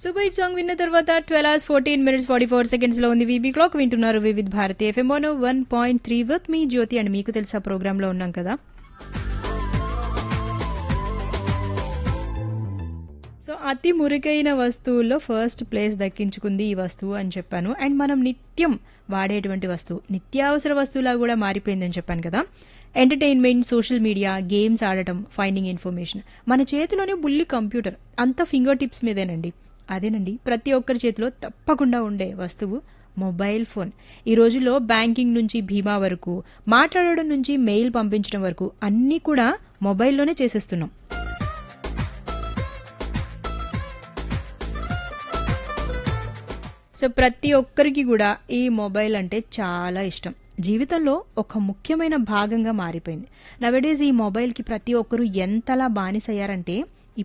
super hit song విన్న తర్వాత twelve hours fourteen minutes forty four seconds లో ఉంది వీబీ క్లాక్ వింటున్నారు Vividh Bharati FM one point three with మీ జ్యోతి అండ్ మీకు తెలుసా ప్రోగ్రామ్ లో ఉన్నాం కదా సో అతి మురికైన వస్తువుల్లో ఫస్ట్ ప్లేస్ దక్కించుకుంది ఈ వస్తువు అని చెప్పాను అండ్ మనం నిత్యం వాడేటువంటి వస్తువు నిత్యావసర వస్తువులా కూడా మారిపోయిందని చెప్పాను కదా ఎంటర్టైన్మెంట్ సోషల్ మీడియా గేమ్స్ ఆడటం ఫైండింగ్ ఇన్ఫర్మేషన్ మన చేతిలోనే బుల్లి కంప్యూటర్ అంత ఫింగర్ టిప్స్ మీదేనండి అదేనండి ప్రతి ఒక్కరి చేతిలో తప్పకుండా ఉండే వస్తువు మొబైల్ ఫోన్ ఈ రోజుల్లో బ్యాంకింగ్ నుంచి బీమా వరకు మాట్లాడడం నుంచి మెయిల్ పంపించడం వరకు అన్నీ కూడా మొబైల్లోనే చేసేస్తున్నాం సో ప్రతి ఒక్కరికి కూడా ఈ మొబైల్ అంటే చాలా ఇష్టం జీవితంలో ఒక ముఖ్యమైన భాగంగా మారిపోయింది నవడేస్ ఈ మొబైల్కి ప్రతి ఒక్కరు ఎంతలా బానిసయ్యారంటే